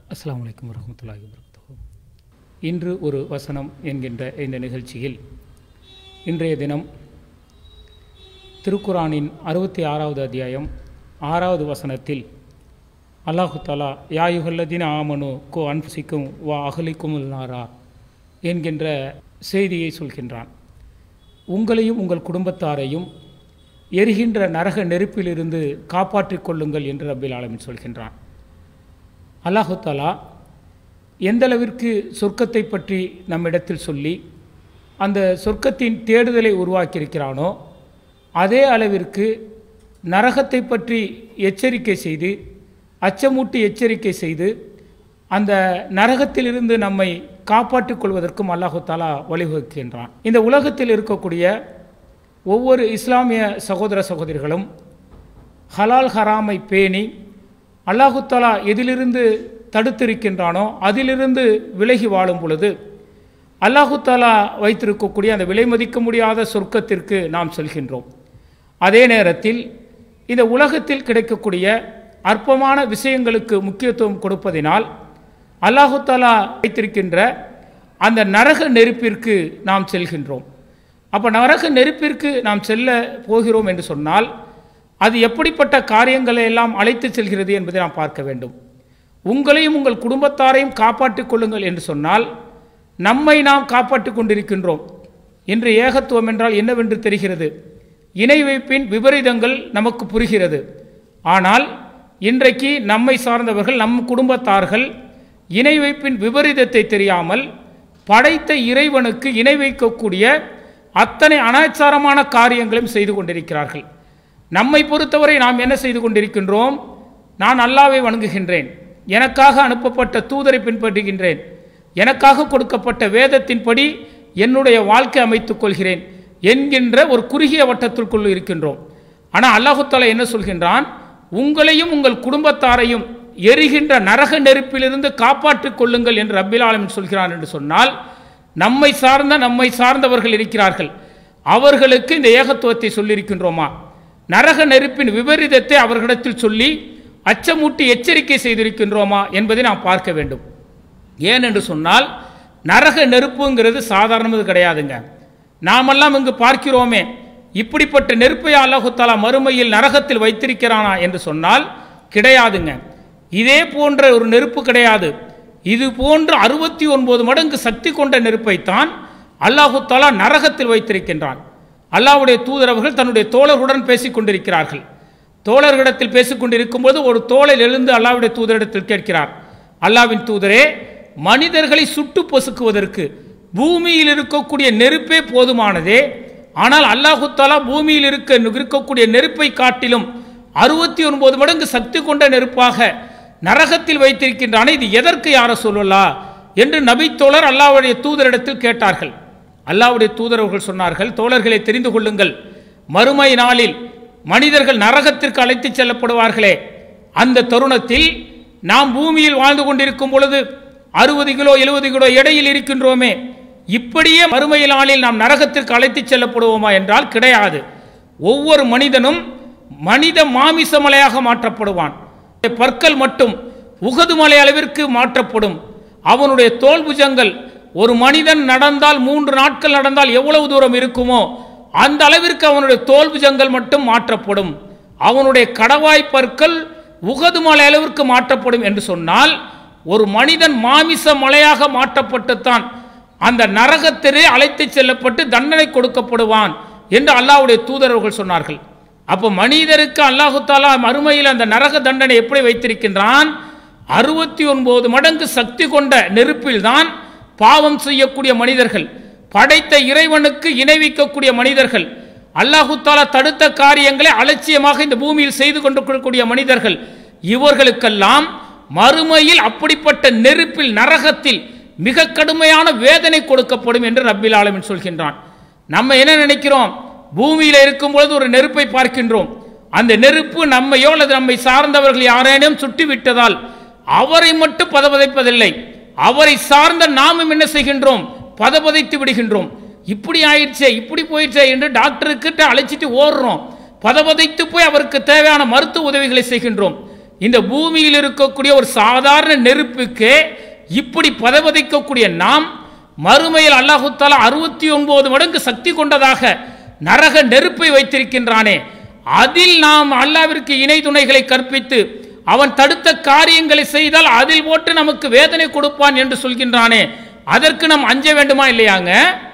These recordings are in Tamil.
அஸ்ஸலாமு அலைக்கும் வரஹ்மத்துல்லாஹி வபரகாத்துஹு இன்று ஒரு வசனம் என்கின்ற இந்த நிகழ்ச்சியில் இன்றைய தினம் திருக்குரானின் அறுபத்தி ஆறாவது அத்தியாயம் ஆறாவது வசனத்தில் அல்லாஹு தாலா யாயுகல்லதீன ஆமனு கோ அன்புசிக்கும் வா அகலிக்கும் நாரா என்கின்ற செய்தியை சொல்கின்றான் உங்களையும் உங்கள் குடும்பத்தாரையும் எரிகின்ற நரக நெருப்பிலிருந்து காப்பாற்றிக் கொள்ளுங்கள் என்று ரப்பில் ஆலமின் சொல்கின்றான் அல்லாஹு தாலா எந்தளவிற்கு சொர்க்கத்தை பற்றி நம்மிடத்தில் சொல்லி அந்த சொர்க்கத்தின் தேடுதலை உருவாக்கியிருக்கிறானோ அதே அளவிற்கு நரகத்தை பற்றி எச்சரிக்கை செய்து அச்சமூட்டி எச்சரிக்கை செய்து அந்த நரகத்திலிருந்து நம்மை காப்பாற்றிக் கொள்வதற்கும் அல்லாஹு தாலா வழிவகுக்கின்றான் இந்த உலகத்தில் இருக்கக்கூடிய ஒவ்வொரு இஸ்லாமிய சகோதர சகோதரிகளும் ஹலால் ஹராமை பேணி அல்லாஹு தாலா எதிலிருந்து தடுத்திருக்கின்றானோ அதிலிருந்து விலகி வாழும் பொழுது அல்லாஹு தாலா வைத்திருக்கக்கூடிய அந்த விலை மதிக்க முடியாத சொர்க்கத்திற்கு நாம் செல்கின்றோம் அதே நேரத்தில் இந்த உலகத்தில் கிடைக்கக்கூடிய அற்பமான விஷயங்களுக்கு முக்கியத்துவம் கொடுப்பதினால் அல்லாஹு தாலா வைத்திருக்கின்ற அந்த நரக நெருப்பிற்கு நாம் செல்கின்றோம் அப்போ நரக நெருப்பிற்கு நாம் செல்ல போகிறோம் என்று சொன்னால் அது எப்படிப்பட்ட காரியங்களை எல்லாம் அழைத்து செல்கிறது என்பதை நாம் பார்க்க வேண்டும் உங்களையும் உங்கள் குடும்பத்தாரையும் காப்பாற்றிக் கொள்ளுங்கள் என்று சொன்னால் நம்மை நாம் காப்பாற்றிக் கொண்டிருக்கின்றோம் இன்று ஏகத்துவம் என்றால் என்னவென்று தெரிகிறது இணை வைப்பின் விபரீதங்கள் நமக்கு புரிகிறது ஆனால் இன்றைக்கு நம்மை சார்ந்தவர்கள் நம் குடும்பத்தார்கள் இணை வைப்பின் விபரீதத்தை தெரியாமல் படைத்த இறைவனுக்கு இணை வைக்கக்கூடிய அத்தனை அனாச்சாரமான காரியங்களையும் செய்து கொண்டிருக்கிறார்கள் நம்மை பொறுத்தவரை நாம் என்ன செய்து கொண்டிருக்கின்றோம் நான் அல்லாவை வணங்குகின்றேன் எனக்காக அனுப்பப்பட்ட தூதரை பின்பற்றுகின்றேன் எனக்காக கொடுக்கப்பட்ட வேதத்தின்படி என்னுடைய வாழ்க்கை அமைத்துக் கொள்கிறேன் என்கின்ற ஒரு குறுகிய வட்டத்திற்குள் இருக்கின்றோம் ஆனால் அல்லாஹுத்தாலா என்ன சொல்கின்றான் உங்களையும் உங்கள் குடும்பத்தாரையும் எரிகின்ற நரக நெருப்பிலிருந்து காப்பாற்றிக் கொள்ளுங்கள் என்று ரப்பில் ஆலமின் சொல்கிறான் என்று சொன்னால் நம்மை சார்ந்த நம்மை சார்ந்தவர்கள் இருக்கிறார்கள் அவர்களுக்கு இந்த ஏகத்துவத்தை சொல்லியிருக்கின்றோமா நரக நெருப்பின் விபரீதத்தை அவர்களிடத்தில் சொல்லி அச்சமூட்டி எச்சரிக்கை செய்திருக்கின்றோமா என்பதை நாம் பார்க்க வேண்டும் ஏன் என்று சொன்னால் நரக நெருப்புங்கிறது சாதாரணது கிடையாதுங்க நாமெல்லாம் இங்கு பார்க்கிறோமே இப்படிப்பட்ட நெருப்பை அல்லாஹுத்தாலா மறுமையில் நரகத்தில் வைத்திருக்கிறானா என்று சொன்னால் கிடையாதுங்க இதே போன்ற ஒரு நெருப்பு கிடையாது இது போன்று அறுபத்தி ஒன்பது மடங்கு சக்தி கொண்ட நெருப்பைத்தான் அல்லாஹு தாலா நரகத்தில் வைத்திருக்கின்றான் அல்லாவுடைய தூதரவர்கள் தன்னுடைய தோழர்களுடன் பேசிக் கொண்டிருக்கிறார்கள் தோழர்களிடத்தில் பேசிக் கொண்டிருக்கும் போது ஒரு தோழர் எழுந்து அல்லாவுடைய தூதரிடத்தில் கேட்கிறார் அல்லாவின் தூதரே மனிதர்களை சுட்டு பொசுக்குவதற்கு பூமியில் இருக்கக்கூடிய நெருப்பே போதுமானதே ஆனால் அல்லாஹு தாலா பூமியில் இருக்க இருக்கக்கூடிய நெருப்பை காட்டிலும் அறுபத்தி ஒன்பது மடங்கு சக்தி கொண்ட நெருப்பாக நரகத்தில் வைத்திருக்கின்றான இது எதற்கு யார சொல்லலா என்று நபித்தோழர் அல்லாவுடைய தூதரிடத்தில் கேட்டார்கள் அல்லாவுடைய தூதரவர்கள் சொன்னார்கள் தோழர்களை தெரிந்து கொள்ளுங்கள் மறுமை நாளில் மனிதர்கள் நரகத்திற்கு அழைத்துச் செல்லப்படுவார்களே அந்த தருணத்தில் நாம் பூமியில் வாழ்ந்து கொண்டிருக்கும் பொழுது அறுபது கிலோ எழுபது கிலோ எடையில் இருக்கின்றோமே இப்படியே மறுமை நாளில் நாம் நரகத்திற்கு அழைத்துச் செல்லப்படுவோமா என்றால் கிடையாது ஒவ்வொரு மனிதனும் மனித மாமிச மலையாக மாற்றப்படுவான் பற்கள் மட்டும் உகது மலை அளவிற்கு மாற்றப்படும் அவனுடைய தோல் புஜங்கள் ஒரு மனிதன் நடந்தால் மூன்று நாட்கள் நடந்தால் எவ்வளவு தூரம் இருக்குமோ அந்த அளவிற்கு அவனுடைய தோல் புஜங்கள் மட்டும் மாற்றப்படும் அவனுடைய கடவாய் பற்கள் உகது மலை அளவிற்கு மாற்றப்படும் என்று சொன்னால் ஒரு மனிதன் மாமிச மலையாக மாற்றப்பட்டுத்தான் அந்த நரகத்திலே அழைத்து செல்லப்பட்டு தண்டனை கொடுக்கப்படுவான் என்று அல்லாவுடைய தூதரவர்கள் சொன்னார்கள் அப்போ மனிதருக்கு அல்லாஹு தாலா மறுமையில் அந்த நரக தண்டனை எப்படி வைத்திருக்கின்றான் அறுபத்தி ஒன்பது மடங்கு சக்தி கொண்ட நெருப்பில் தான் பாவம் செய்யக்கூடிய மனிதர்கள் படைத்த இறைவனுக்கு இணைவிக்கக்கூடிய மனிதர்கள் அல்லாஹு தாலா தடுத்த காரியங்களை அலட்சியமாக இந்த பூமியில் செய்து கொண்டிருக்கக்கூடிய மனிதர்கள் இவர்களுக்கெல்லாம் மறுமையில் அப்படிப்பட்ட நெருப்பில் நரகத்தில் மிக கடுமையான வேதனை கொடுக்கப்படும் என்று ரப்பில் ஆலமின் சொல்கின்றான் நம்ம என்ன நினைக்கிறோம் பூமியில் இருக்கும் பொழுது ஒரு நெருப்பை பார்க்கின்றோம் அந்த நெருப்பு நம்மையோ அல்லது நம்மை சார்ந்தவர்கள் யாரேனும் சுட்டி விட்டதால் அவரை மட்டும் பதபதைப்பதில்லை அவரை சார்ந்த நாமும் என்ன செய்கின்றோம் பதபதைத்து விடுகின்றோம் இப்படி ஆயிடுச்சே இப்படி போயிடுச்சே என்று டாக்டருக்கிட்ட அழைச்சிட்டு ஓடுறோம் பதபதைத்து போய் அவருக்கு தேவையான மருத்துவ உதவிகளை செய்கின்றோம் இந்த பூமியில் இருக்கக்கூடிய ஒரு சாதாரண நெருப்புக்கு இப்படி பதவதைக்கக்கூடிய நாம் மறுமையில் அல்லாஹு தாலா அறுபத்தி ஒன்பது மடங்கு சக்தி கொண்டதாக நரக நெருப்பை வைத்திருக்கின்றானே அதில் நாம் அல்லாவிற்கு இணை துணைகளை கற்பித்து அவன் தடுத்த காரியங்களை செய்தால் அதில் போட்டு நமக்கு வேதனை கொடுப்பான் என்று சொல்கின்றானே அதற்கு நாம் அஞ்ச வேண்டுமா இல்லையாங்க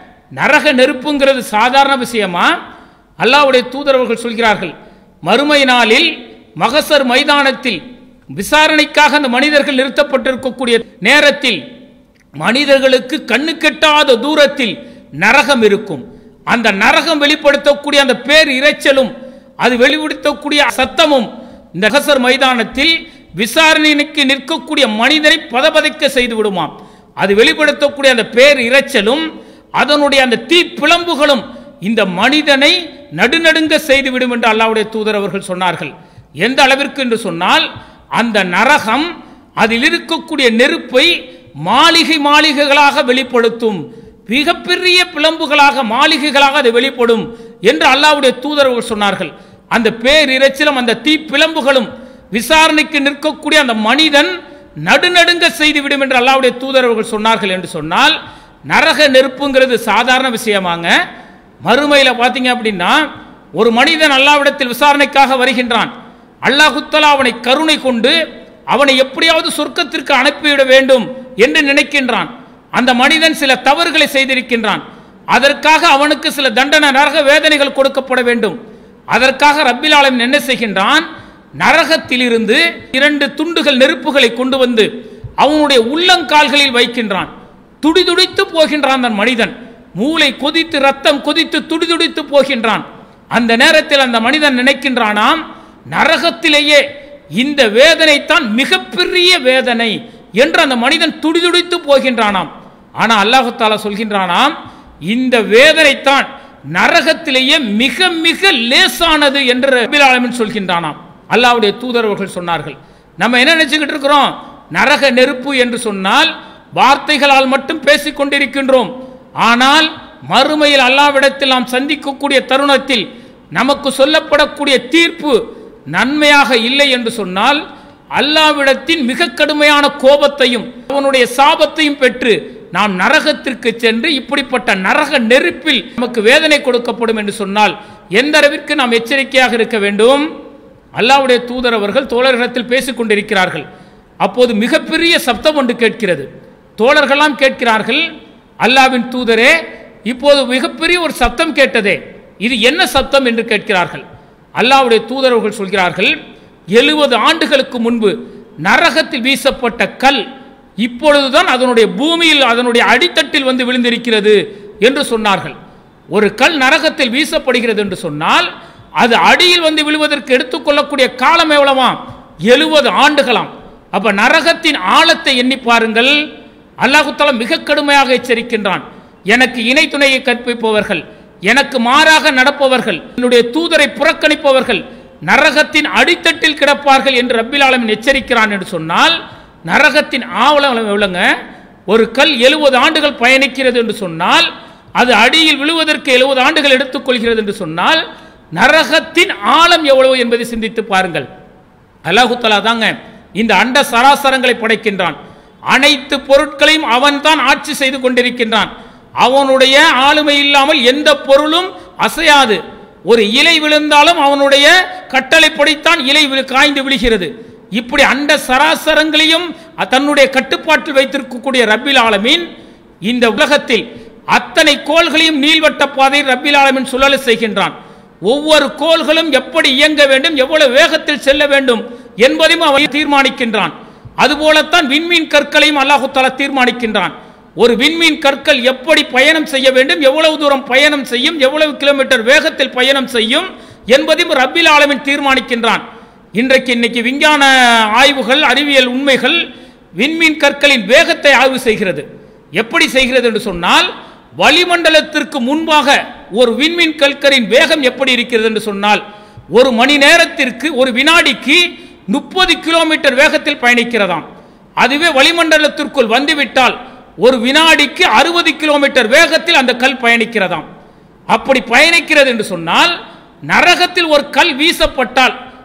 நரக நெருப்புங்கிறது சாதாரண விஷயமா அல்லாஹ்வுடைய தூதரவர்கள் சொல்கிறார்கள் மறுமை நாளில் மகசர் மைதானத்தில் விசாரணைக்காக அந்த மனிதர்கள் நிறுத்தப்பட்டிருக்கக்கூடிய நேரத்தில் மனிதர்களுக்கு கண்ணு கெட்டாத தூரத்தில் நரகம் இருக்கும் அந்த நரகம் வெளிப்படுத்தக்கூடிய அந்த பேர் இரைச்சலும் அது வெளிப்படுத்தக்கூடிய சத்தமும் இந்த மகசர் மைதானத்தில் விசாரணைக்கு நிற்கக்கூடிய மனிதரை பதபதைக்க செய்து விடுமாம் அது வெளிப்படுத்தக்கூடிய அந்த பேர் இரைச்சலும் அதனுடைய அந்த தீ பிளம்புகளும் இந்த மனிதனை நடுநடுங்க செய்துவிடும் என்று அல்லாவுடைய தூதர் அவர்கள் சொன்னார்கள் எந்த அளவிற்கு என்று சொன்னால் அந்த நரகம் அதில் இருக்கக்கூடிய நெருப்பை மாளிகை மாளிகைகளாக வெளிப்படுத்தும் மிகப்பெரிய பிளம்புகளாக மாளிகைகளாக அது வெளிப்படும் என்று அல்லாவுடைய தூதரவர்கள் சொன்னார்கள் அந்த பேரிரைச்சலும் அந்த தீ பிளம்புகளும் விசாரணைக்கு நிற்கக்கூடிய அந்த மனிதன் நடுநடுங்க செய்துவிடும் என்று அல்லாவுடைய தூதரவர்கள் சொன்னார்கள் என்று சொன்னால் நரக நெருப்புங்கிறது சாதாரண விஷயமாங்க மறுமையில் பார்த்தீங்க அப்படின்னா ஒரு மனிதன் அல்லாவிடத்தில் விசாரணைக்காக வருகின்றான் அல்லாஹுத்தலா அவனை கருணை கொண்டு அவனை எப்படியாவது சொர்க்கத்திற்கு அனுப்பிவிட வேண்டும் என்று நினைக்கின்றான் அந்த மனிதன் சில தவறுகளை செய்திருக்கின்றான் அதற்காக அவனுக்கு சில தண்டனை நரக வேதனைகள் கொடுக்கப்பட வேண்டும் அதற்காக ரப்பில் ஆலமீன் என்ன செய்கின்றான் நரகத்திலிருந்து இரண்டு துண்டுகள் நெருப்புகளை கொண்டு வந்து அவனுடைய உள்ளங்கால்களில் வைக்கின்றான் துடிதுடித்து போகின்றான் அந்த மனிதன் மூளை கொதித்து ரத்தம் கொதித்து துடிதுடித்து போகின்றான் அந்த நேரத்தில் அந்த மனிதன் நினைக்கின்றானாம் நரகத்திலேயே இந்த வேதனை தான் மிகப்பெரிய வேதனை என்று அந்த மனிதன் துடிதுடித்து போகின்றானாம் ஆனா அல்லாஹு தாலா சொல்கின்றானாம் இந்த வேதனை தான் நரகத்திலேயே மிக மிக லேசானது என்று ரப்பில் ஆலமீன் சொல்கின்றானாம் அல்லாஹ்வுடைய தூதரவர்கள் சொன்னார்கள் நம்ம என்ன நினைச்சுக்கிட்டு இருக்கிறோம் நரக நெருப்பு என்று சொன்னால் வார்த்தைகளால் மட்டும் பேசிக் கொண்டிருக்கின்றோம் ஆனால் மறுமையில் அல்லாவிடத்தில் நாம் சந்திக்கக்கூடிய தருணத்தில் நமக்கு சொல்லப்படக்கூடிய தீர்ப்பு நன்மையாக இல்லை என்று சொன்னால் அல்லாவிடத்தின் மிக கடுமையான கோபத்தையும் அவனுடைய சாபத்தையும் பெற்று நாம் நரகத்திற்கு சென்று இப்படிப்பட்ட நரக நெருப்பில் நமக்கு வேதனை கொடுக்கப்படும் என்று சொன்னால் எந்த அளவிற்கு நாம் எச்சரிக்கையாக இருக்க வேண்டும் அல்லாவுடைய தூதர் அவர்கள் தோழர்களிடத்தில் பேசிக் கொண்டிருக்கிறார்கள் அப்போது மிகப்பெரிய சப்தம் ஒன்று கேட்கிறது தோழர்கள்லாம் கேட்கிறார்கள் அல்லாவின் தூதரே இப்போது மிகப்பெரிய ஒரு சத்தம் கேட்டதே இது என்ன சத்தம் என்று கேட்கிறார்கள் அல்லாவுடைய தூதரவர்கள் சொல்கிறார்கள் எழுபது ஆண்டுகளுக்கு முன்பு நரகத்தில் வீசப்பட்ட கல் இப்பொழுதுதான் அதனுடைய பூமியில் அதனுடைய அடித்தட்டில் வந்து விழுந்திருக்கிறது என்று சொன்னார்கள் ஒரு கல் நரகத்தில் வீசப்படுகிறது என்று சொன்னால் அது அடியில் வந்து விழுவதற்கு எடுத்துக்கொள்ளக்கூடிய காலம் எவ்வளவாம் எழுபது ஆண்டுகளாம் அப்ப நரகத்தின் ஆழத்தை எண்ணி பாருங்கள் அல்லாஹுத்தாலா மிக கடுமையாக எச்சரிக்கின்றான் எனக்கு இணை துணையை கற்பிப்பவர்கள் எனக்கு மாறாக நடப்பவர்கள் என்னுடைய தூதரை புறக்கணிப்பவர்கள் நரகத்தின் அடித்தட்டில் கிடப்பார்கள் என்று ரப்பில் ஆலமின் எச்சரிக்கிறான் என்று சொன்னால் நரகத்தின் ஆவலம் எவ்வளவுங்க ஒரு கல் எழுபது ஆண்டுகள் பயணிக்கிறது என்று சொன்னால் அது அடியில் விழுவதற்கு எழுபது ஆண்டுகள் எடுத்துக்கொள்கிறது என்று சொன்னால் நரகத்தின் ஆழம் எவ்வளவு என்பதை சிந்தித்து பாருங்கள் அல்லாஹு தலா தாங்க இந்த அண்ட சராசரங்களை படைக்கின்றான் அனைத்து பொருட்களையும் அவன்தான் ஆட்சி செய்து கொண்டிருக்கின்றான் அவனுடைய ஆளுமை இல்லாமல் எந்த பொருளும் அசையாது ஒரு இலை விழுந்தாலும் அவனுடைய கட்டளைப்படித்தான் இலை விழு- காய்ந்து விழுகிறது இப்படி அண்ட சராசரங்களையும் தன்னுடைய கட்டுப்பாட்டில் வைத்திருக்கக்கூடிய ரப்பில் ஆலமீன் இந்த உலகத்தில் அத்தனை கோள்களையும் நீள்வட்ட பாதையில் ரப்பில் ஆலமீன் சுழல செய்கின்றான் ஒவ்வொரு கோள்களும் எப்படி இயங்க வேண்டும் எவ்வளவு வேகத்தில் செல்ல வேண்டும் என்பதையும் அவன் தீர்மானிக்கின்றான் அதுபோலத்தான் விண்மீன் கற்களையும் அல்லாஹு தஆலா தீர்மானிக்கின்றான் ஒரு விண்மீன் கற்கள் எப்படி பயணம் செய்ய வேண்டும் எவ்வளவு தூரம் பயணம் செய்யும் எவ்வளவு கிலோமீட்டர் வேகத்தில் பயணம் செய்யும் என்பதையும் ரப்பில் ஆலமீன் தீர்மானிக்கின்றான் இன்றைக்கு இன்னைக்கு விஞ்ஞான ஆய்வுகள் அறிவியல் உண்மைகள் விண்மீன் கற்களின் வேகத்தை ஆய்வு செய்கிறது எப்படி செய்கிறது என்று சொன்னால் வளிமண்டலத்திற்கு முன்பாக ஒரு விண்மீன் கற்களின் வேகம் எப்படி இருக்கிறது என்று சொன்னால் ஒரு மணி நேரத்திற்கு ஒரு வினாடிக்கு முப்பது கிலோமீட்டர் வேகத்தில் பயணிக்கிறதாம் அதுவே வளிமண்டலத்திற்குள் வந்துவிட்டால் ஒரு வினாடிக்கு அறுபது கிலோமீட்டர் வேகத்தில் அந்த கல் பயணிக்கிறதாம் அப்படி பயணிக்கிறது என்று சொன்னால் நரகத்தில் ஒரு கல் வீசப்பட்டால்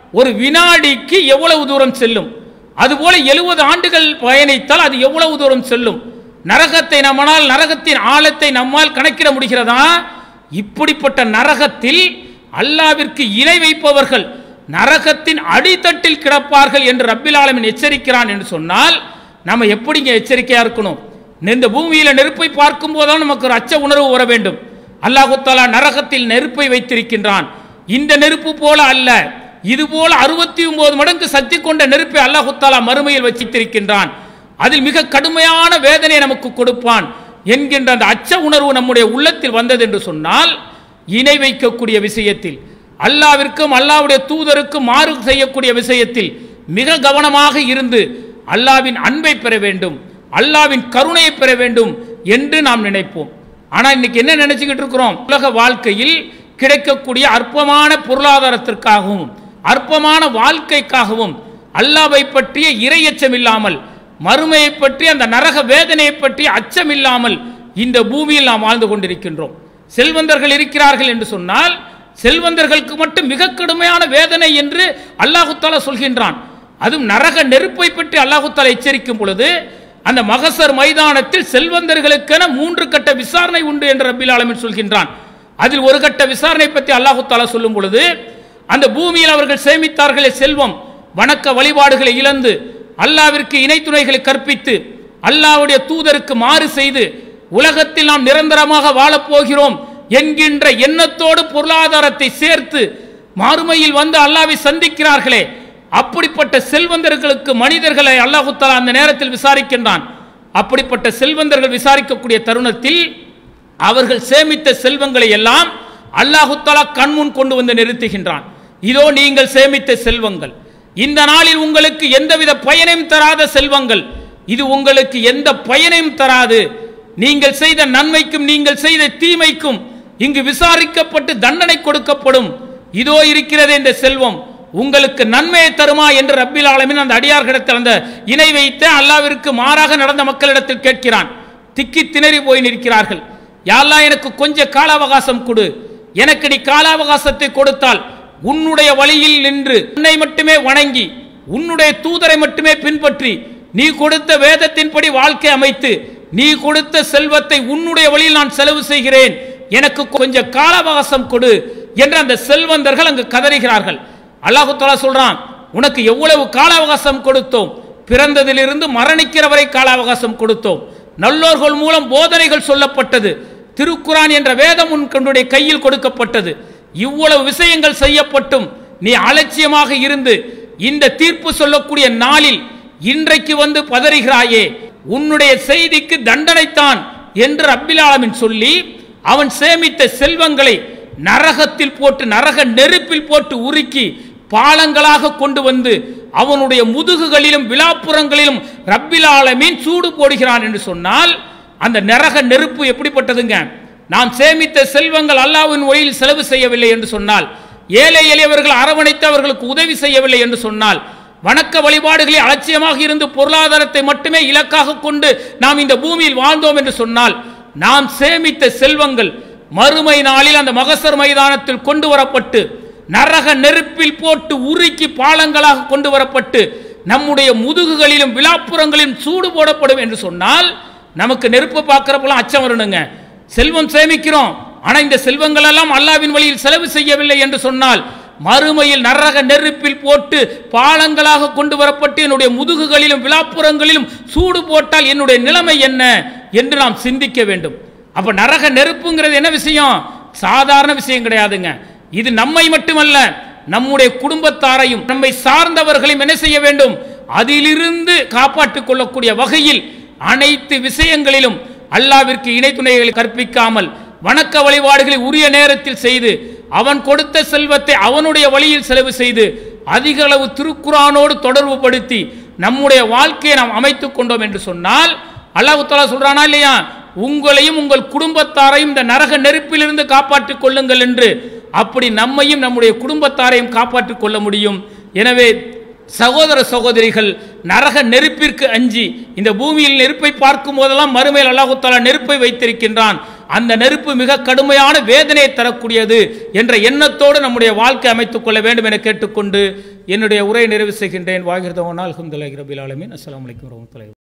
ஒரு வினாடிக்கு எவ்வளவு தூரம் செல்லும் அதுபோல எழுபது ஆண்டுகள் பயணித்தால் அது எவ்வளவு தூரம் செல்லும் நரகத்தை நம்மால் நரகத்தின் ஆழத்தை நம்மால் கணக்கிட முடிகிறதா இப்படிப்பட்ட நரகத்தில் அல்லாவிற்கு இணை வைப்பவர்கள் நரகத்தின் அடித்தட்டில் கிடப்பார்கள் என்று ரப்பில் ஆலமின் எச்சரிக்கிறான் என்று சொன்னால் நம்ம எப்படிங்க எச்சரிக்கையா இருக்கணும் இந்த பூமியில நெருப்பை பார்க்கும் போதுதான் நமக்கு ஒரு அச்ச உணர்வு வர வேண்டும் அல்லாஹு தாலா நரகத்தில் நெருப்பை வைத்திருக்கின்றான் இந்த நெருப்பு போல அல்ல இது போல அறுபத்தி ஒன்பது மடங்கு சக்தி கொண்ட நெருப்பை அல்லாஹு தாலா மறுமையில் வச்சித்திருக்கின்றான் அதில் மிக கடுமையான வேதனை நமக்கு கொடுப்பான் என்கின்ற அந்த அச்ச உணர்வு நம்முடைய உள்ளத்தில் வந்தது என்று சொன்னால் இணை வைக்கக்கூடிய விஷயத்தில் அல்லாவிற்கும் அல்லாவுடைய தூதருக்கும் மாறு செய்யக்கூடிய விஷயத்தில் மிக கவனமாக இருந்து அல்லாவின் அன்பை பெற வேண்டும் அல்லாவின் கருணையை பெற வேண்டும் என்று நாம் நினைப்போம் ஆனால் இன்னைக்கு என்ன நினைச்சுக்கிட்டு இருக்கிறோம் உலக வாழ்க்கையில் கிடைக்கக்கூடிய அற்பமான பொருளாதாரத்திற்காகவும் அற்பமான வாழ்க்கைக்காகவும் அல்லாவை பற்றிய இரையச்சம் இல்லாமல் மறுமையை பற்றி அந்த நரக வேதனையை பற்றி அச்சம் இல்லாமல் இந்த பூமியில் நாம் வாழ்ந்து கொண்டிருக்கின்றோம் செல்வந்தர்கள் இருக்கிறார்கள் என்று சொன்னால் செல்வந்தர்களுக்கு மட்டும் மிக கடுமையான வேதனை என்று அல்லாஹு தாலா சொல்கின்றான் அதுவும் நரக நெருப்பை பற்றி அல்லாஹு தாலா எச்சரிக்கும் பொழுது அந்த மகசர் மைதானத்தில் செல்வந்தர்களுக்கென மூன்று கட்ட விசாரணை உண்டு என்று ரபில் ஆலமின் சொல்கின்றான் அதில் ஒரு கட்ட விசாரணை பற்றி அல்லாஹு தாலா சொல்லும் பொழுது அந்த பூமியில் அவர்கள் சேமித்தார்களே செல்வம் வணக்க வழிபாடுகளை இழந்து அல்லாவிற்கு இணை துணைகளை கற்பித்து அல்லாவுடைய தூதருக்கு மாறு செய்து உலகத்தில் நாம் நிரந்தரமாக வாழப்போகிறோம் என்கின்ற எண்ணத்தோடு பொருளாதாரத்தை சேர்த்து மாறுமையில் வந்து அல்லாவை சந்திக்கிறார்களே அப்படிப்பட்ட செல்வந்தர்களுக்கு மனிதர்களை அல்லாஹு தஆலா அந்த நேரத்தில் விசாரிக்கின்றான் அப்படிப்பட்ட செல்வந்தர்கள் விசாரிக்கக்கூடிய தருணத்தில் அவர்கள் சேமித்த செல்வங்களை எல்லாம் அல்லாஹு தஆலா கண்முன் கொண்டு வந்து நிறுத்துகின்றான் இதோ நீங்கள் சேமித்த செல்வங்கள் இந்த நாளில் உங்களுக்கு எந்தவித பயனையும் தராத செல்வங்கள் இது உங்களுக்கு எந்த பயனையும் தராது நீங்கள் செய்த நன்மைக்கும் நீங்கள் செய்த தீமைக்கும் இங்கு விசாரிக்கப்பட்டு தண்டனை கொடுக்கப்படும் இதோ இருக்கிறது இந்த செல்வம் உங்களுக்கு நன்மையை தருமா என்று ரப்பில் ஆலமின் அந்த அடியார்களிடத்தில் அந்த இணை வைத்து அல்லாவிற்கு மாறாக நடந்த மக்களிடத்தில் கேட்கிறான் திக்கி திணறி போய் நிற்கிறார்கள் யாரெல்லாம் எனக்கு கொஞ்ச கால அவகாசம் கொடு எனக்கு நீ கால அவகாசத்தை கொடுத்தால் உன்னுடைய வழியில் நின்று உன்னை மட்டுமே வணங்கி உன்னுடைய தூதரை மட்டுமே பின்பற்றி நீ கொடுத்த வேதத்தின்படி வாழ்க்கை அமைத்து நீ கொடுத்த செல்வத்தை உன்னுடைய வழியில் நான் செலவு செய்கிறேன் எனக்கு கொஞ்சம் கால அவகாசம் கொடு என்று அந்த செல்வந்தர்கள் அங்கு கதறுகிறார்கள் அல்லாஹு தஆலா சொல்றான் உனக்கு எவ்வளவு கால அவகாசம் கொடுத்தோம் பிறந்ததிலிருந்து மரணிக்கிற வரை கால அவகாசம் கொடுத்தோம் நல்லோர்கள் மூலம் போதனைகள் சொல்லப்பட்டது திருக்குரான் என்ற வேதம் உன் கண்ணுடைய கையில் கொடுக்கப்பட்டது இவ்வளவு விஷயங்கள் செய்யப்பட்டும் நீ அலட்சியமாக இருந்து இந்த தீர்ப்பு சொல்லக்கூடிய நாளில் இன்றைக்கு வந்து பதறுகிறாயே உன்னுடைய செய்திக்கு தண்டனைத்தான் என்று அப்பில் ஆலமின் சொல்லி அவன் சேமித்த செல்வங்களை நரகத்தில் போட்டு நரக நெருப்பில் போட்டு உருக்கி பாலங்களாக கொண்டு வந்து அவனுடைய முதுகுகளிலும் விழாப்புறங்களிலும் ரப்பில் ஆலமீன் சூடு போடுகிறான் என்று சொன்னால் அந்த நரக நெருப்பு எப்படிப்பட்டதுங்க நாம் சேமித்த செல்வங்கள் அல்லாஹ்வின் வழியில் செலவு செய்யவில்லை என்று சொன்னால் ஏழை எளியவர்கள் அரவணைத்து அவர்களுக்கு உதவி செய்யவில்லை என்று சொன்னால் வணக்க வழிபாடுகளில் அலட்சியமாக இருந்து பொருளாதாரத்தை மட்டுமே இலக்காக கொண்டு நாம் இந்த பூமியில் வாழ்ந்தோம் என்று சொன்னால் நாம் சேமித்த செல்வங்கள் மறுமை நாளில் அந்த மகசர் மைதானத்தில் கொண்டு வரப்பட்டு நரக நெருப்பில் போட்டு உருக்கி பாலங்களாக கொண்டு வரப்பட்டு நம்முடைய முதுகுகளிலும் விழாப்புறங்களிலும் சூடு போடப்படும் என்று சொன்னால் நமக்கு நெருப்பு பார்க்கிறப்பெல்லாம் அச்சம் வரணுங்க செல்வம் சேமிக்கிறோம் ஆனா இந்த செல்வங்கள் எல்லாம் அல்லாவின் வழியில் செலவு செய்யவில்லை என்று சொன்னால் மறுமையில் நரக நெருப்பில் போட்டு பாலங்களாக கொண்டு வரப்பட்டு என்னுடைய முதுகுகளிலும் விழாப்புறங்களிலும் சூடு போட்டால் என்னுடைய நிலைமை என்ன என்று நாம் சிந்திக்க வேண்டும் அப்ப நரக நெருப்புங்கிறது என்ன விஷயம் சாதாரண விஷயம் கிடையாதுங்க இது நம்மை மட்டுமல்ல நம்முடைய குடும்பத்தாரையும் நம்மை சார்ந்தவர்களையும் என்ன செய்ய வேண்டும் அதிலிருந்து காப்பாற்றிக் கொள்ளக்கூடிய வகையில் அனைத்து விஷயங்களிலும் அல்லாவிற்கு இணை துணைகளை கற்பிக்காமல் வணக்க வழிபாடுகளை உரிய நேரத்தில் செய்து அவன் கொடுத்த செல்வத்தை அவனுடைய வழியில் செலவு செய்து அதிக அளவு திருக்குறானோடு தொடர்பு படுத்தி நம்முடைய வாழ்க்கையை நாம் அமைத்துக் கொண்டோம் என்று சொன்னால் அல்லாஹ் தஆலா சொல்றானா இல்லையா உங்களையும் உங்கள் குடும்பத்தாரையும் இந்த நரக நெருப்பிலிருந்து காப்பாற்றிக் கொள்ளுங்கள் என்று அப்படி நம்மையும் நம்முடைய குடும்பத்தாரையும் காப்பாற்றிக் கொள்ள முடியும் எனவே சகோதர சகோதரிகள் நரக நெருப்பிற்கு அஞ்சி இந்த பூமியில் நெருப்பை பார்க்கும் போதெல்லாம் மறுமையில் அல்லாஹு தஆலா நெருப்பை வைத்திருக்கின்றான் அந்த நெருப்பு மிக கடுமையான வேதனையை தரக்கூடியது என்ற எண்ணத்தோடு நம்முடைய வாழ்க்கை அமைத்துக் கொள்ள வேண்டும் என கேட்டுக்கொண்டு என்னுடைய உரையை நிறைவு செய்கின்றேன் வாகிருதவனால் அலமதுல்லாஹி ரபில் ஆலமீன் அஸ்ஸலாமு அலைக்கும் வரஹ்மத்துல்லாஹி